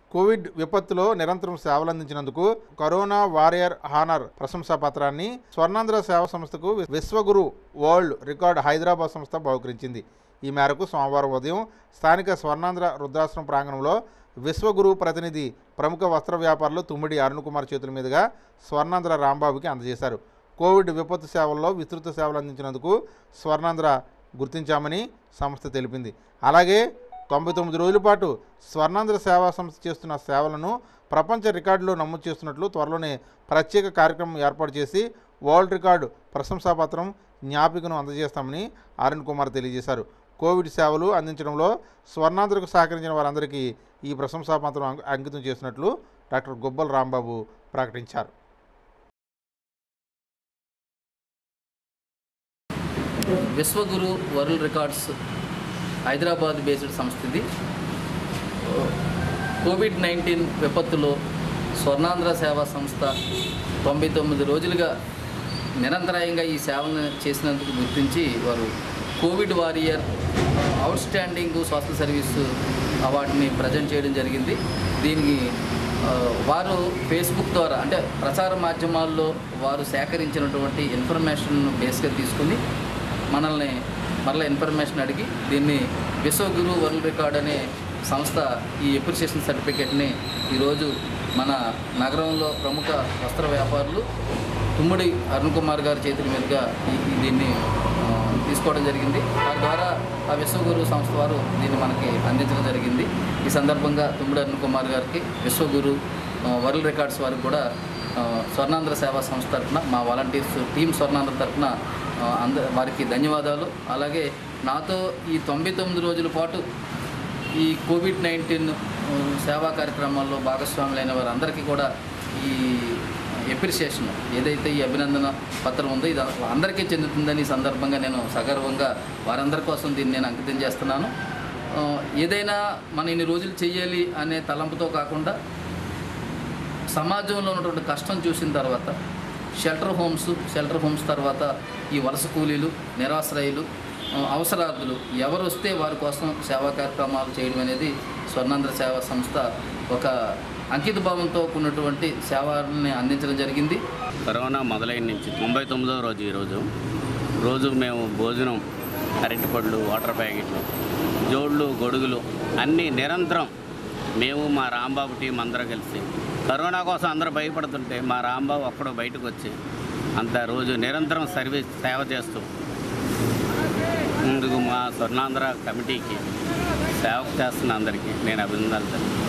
Covid విపత్తులో నిరంతరం సేవలు అందించినందుకు కరోనా వారియర్ హానర్ ప్రశంసా పత్రాన్ని స్వర్ణాంధ్ర సేవా సంస్థకు వి- విశ్వగురు వరల్డ్ రికార్డ్ హైదరాబాద్ సంస్థ బహుకరించింది ఈ మేరకు సోమవారం ఉదయం స్థానిక స్వర్ణాంధ్ర రుద్రాశ్రమం ప్రాంగణంలో విశ్వగురు ప్రతినిధి ప్రముఖ వస్త్ర వ్యాపారులు తుమ్మిడి అరుణ్ కుమార్ చేతుల మీదుగా స్వర్ణాంధ్ర రాంబాబుకి అందజేశారు కోవిడ్ విపత్తు సేవల్లో విస్తృత సేవలు అందించినందుకు స్వర్ణాంధ్ర గుర్తించామని సంస్థ తెలిపింది అలాగే తొంభై తొమ్మిది రోజుల పాటు స్వర్ణాంధ్ర సేవా సంస్థ చేస్తున్న సేవలను ప్రపంచ రికార్డులో నమోదు చేస్తున్నట్లు త్వరలోనే ప్రత్యేక కార్యక్రమం ఏర్పాటు చేసి వరల్డ్ రికార్డు ప్రశంసాపత్రం జ్ఞాపికను అందజేస్తామని అరుణ్ కుమార్ తెలియజేశారు కోవిడ్ సేవలు అందించడంలో స్వర్ణాంధ్రకు సహకరించిన వారందరికీ ఈ ప్రశంసాపత్రం అంక- అంకితం చేసినట్లు డాక్టర్ గుబ్బల్ రాంబాబు ప్రకటించారు Vishwaguru world records Hyderabad based సంస్థ ఇది కోవిడ్ నైన్టీన్ విపత్తులో స్వర్ణాంధ్ర సేవా సంస్థ తొంభై తొమ్మిది రోజులుగా నిరంతరాయంగా ఈ సేవలను చేసినందుకు గుర్తించి వారు Covid warrior outstanding social service అవార్డుని ప్రజెంట్ చేయడం జరిగింది దీనికి ఆ, వారు ఫేస్బుక్ ద్వారా అంటే ప్రచార మాధ్యమాల్లో వారు సేకరించినటువంటి ఇన్ఫర్మేషన్ బేస్గా తీసుకుని మనల్ని మరలా ఇన్ఫర్మేషన్ అడిగి దీన్ని విశ్వగురు వరల్డ్ రికార్డ్ అనే సంస్థ ఈ అప్రిసియేషన్ సర్టిఫికేట్ని ఈరోజు మన నగరంలో ప్రముఖ వస్త్ర వ్యాపారులు తుమ్ముడి అరుణ్ కుమార్ గారి చేతుల మీదుగా ఈ- ఈ దీన్ని ఆ, తీసుకోవడం జరిగింది దాని ద్వారా ఆ విశ్వగురు సంస్థ వారు దీన్ని మనకి అందించడం జరిగింది ఈ సందర్భంగా తుమ్ముడి అరుణ్ కుమార్ గారికి విశ్వగురు ఆ, వరల్డ్ రికార్డ్స్ వారికి కూడా ఆ, స్వర్ణాంధ్ర సేవా సంస్థ తరఫున మా వాలంటీర్స్ టీం స్వర్ణాంధ్ర తరఫున ఆ, అంద వారికి ధన్యవాదాలు అలాగే నాతో ఈ తొంభై తొమ్మిది రోజుల పాటు ఈ కోవిడ్ నైన్టీన్ సేవా కార్యక్రమాల్లో భాగస్వాములైన వారందరికీ కూడా ఈ ఎప్రిసియేషన్ ఏదైతే ఈ అభినందన పత్రం ఉందో ఇది అందరికీ చెందుతుందని ఈ సందర్భంగా నేను సగర్వంగా వారందరి కోసం దీన్ని నేను అంకితం చేస్తున్నాను ఆ, ఏదైనా మనం ఇన్ని రోజులు చేయాలి అనే తలంపుతో కాకుండా సమాజంలో ఉన్నటువంటి కష్టం చూసిన తర్వాత షెల్టర్ హోమ్స్ షెల్టర్ హోమ్స్ తర్వాత ఈ వలస కూలీలు నిరాశ్రయులు ఆ, అవసరార్థులు ఎవరు వస్తే వారి కోసం సేవా కార్యక్రమాలు చేయడం అనేది స్వర్ణాంధ్ర సేవా సంస్థ ఒక అంకిత భావంతో కూడినటువంటి సేవల్ని అందించడం జరిగింది కరోనా మొదలైన నుంచి తొంభై తొమ్మిదవ రోజు ఈరోజు రోజు మేము భోజనం అరటిపళ్ళు వాటర్ ప్యాకెట్లు జోళ్ళు గొడుగులు అన్నీ నిరంతరం మేము మా రాంబాబు టీం అందరూ కలిసి కరోనా కోసం అందరూ భయపడుతుంటే మా రాంబాబు ఒక్కడు బయటకు వచ్చి అంత రోజు నిరంతరం సర్వీస్ సేవ చేస్తూ ముందుకు మా స్వర్ణాంధ్ర కమిటీకి సేవ చేస్తున్న అందరికీ నేను అభినందనలు తెలుపుతున్నాను